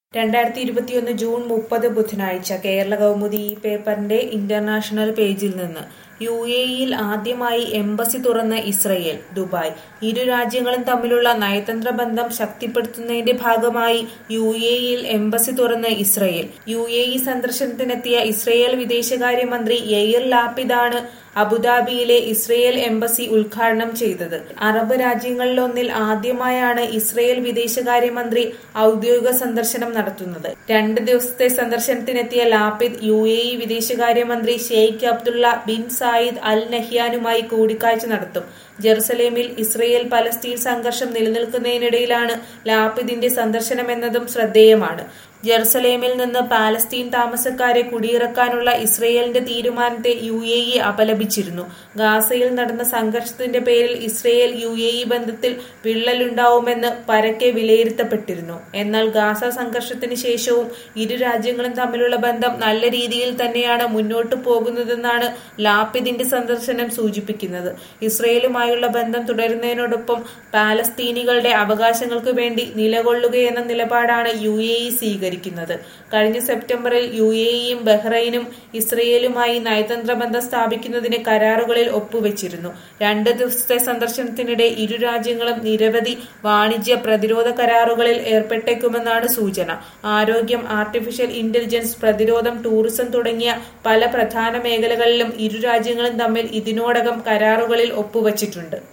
രണ്ടായിരത്തി ഇരുപത്തിയൊന്ന് ജൂൺ മുപ്പത് ബുധനാഴ്ച കേരള കൗമുദി ഈ പേപ്പറിന്റെ ഇന്റർനാഷണൽ പേജിൽ നിന്ന് യു എ ഇയിൽ ആദ്യമായി എംബസി തുറന്ന ഇസ്രയേൽ ദുബായ് ഇരു രാജ്യങ്ങളും തമ്മിലുള്ള നയതന്ത്ര ബന്ധം ശക്തിപ്പെടുത്തുന്നതിന്റെ ഭാഗമായി യു എ ഇയിൽ എംബസി തുറന്ന് ഇസ്രയേൽ യു എ ഇ സന്ദർശനത്തിനെത്തിയ ഇസ്രയേൽ വിദേശകാര്യമന്ത്രി യെയിർ ലാപ്പിദാണ് അബുദാബിയിലെ ഇസ്രയേൽ എംബസി ഉദ്ഘാടനം ചെയ്തത് അറബ് രാജ്യങ്ങളിലൊന്നിൽ ആദ്യമായാണ് ഇസ്രയേൽ വിദേശകാര്യമന്ത്രി ഔദ്യോഗിക സന്ദർശനം നടത്തുന്നത് രണ്ട് ദിവസത്തെ സന്ദർശനത്തിനെത്തിയ ലാപ്പിദ് യു എ ഇ വിദേശകാര്യമന്ത്രി Sheikh Abdullah bin Zayed Al നഹ്യാനുമായി കൂടിക്കാഴ്ച നടത്തും ജെറുസലേമിൽ ഇസ്രയേൽ പലസ്തീൻ സംഘർഷം നിലനിൽക്കുന്നതിനിടയിലാണ് ലാപ്പിദിന്റെ സന്ദർശനമെന്നതും ശ്രദ്ധേയമാണ് ജെറുസലേമിൽ നിന്ന് പാലസ്തീൻ താമസക്കാരെ കുടിയിറക്കാനുള്ള ഇസ്രയേലിന്റെ തീരുമാനത്തെ യു എ ഇ അപലപിച്ചിരുന്നു ഗാസയിൽ നടന്ന സംഘർഷത്തിന്റെ പേരിൽ ഇസ്രയേൽ യു എ ഇ ബന്ധത്തിൽ വിള്ളലുണ്ടാവുമെന്ന് പരക്കെ വിലയിരുത്തപ്പെട്ടിരുന്നു എന്നാൽ ഗാസ സംഘർഷത്തിന് ശേഷവും ഇരു രാജ്യങ്ങളും തമ്മിലുള്ള ബന്ധം നല്ല രീതിയിൽ തന്നെയാണ് മുന്നോട്ടു പോകുന്നതെന്നാണ് ലാപ്പിദിന്റെ സന്ദർശനം സൂചിപ്പിക്കുന്നത് ഇസ്രയേലുമായുള്ള ബന്ധം തുടരുന്നതിനോടൊപ്പം പാലസ്തീനികളുടെ അവകാശങ്ങൾക്ക് വേണ്ടി നിലകൊള്ളുകയെന്ന നിലപാടാണ് യു എ ഇ സ്വീകരിക്കുന്നത് കഴിഞ്ഞ സെപ്റ്റംബറിൽ യു എ ഇയും ബഹ്റൈനും ഇസ്രയേലുമായി നയതന്ത്ര ബന്ധം സ്ഥാപിക്കുന്നതിന് കരാറുകളിൽ ഒപ്പുവെച്ചിരുന്നു രണ്ട് ദിവസത്തെ സന്ദർശനത്തിനിടെ ഇരു രാജ്യങ്ങളും നിരവധി വാണിജ്യ പ്രതിരോധ കരാറുകളിൽ ഏർപ്പെട്ടേക്കുമെന്നാണ് സൂചന ആരോഗ്യം ആർട്ടിഫിഷ്യൽ ഇന്റലിജൻസ് പ്രതിരോധം ടൂറിസം തുടങ്ങിയ പല പ്രധാന മേഖലകളിലും ഇരു രാജ്യങ്ങളും തമ്മിൽ ഇതിനോടകം കരാറുകളിൽ ഒപ്പുവച്ചിട്ടുണ്ട്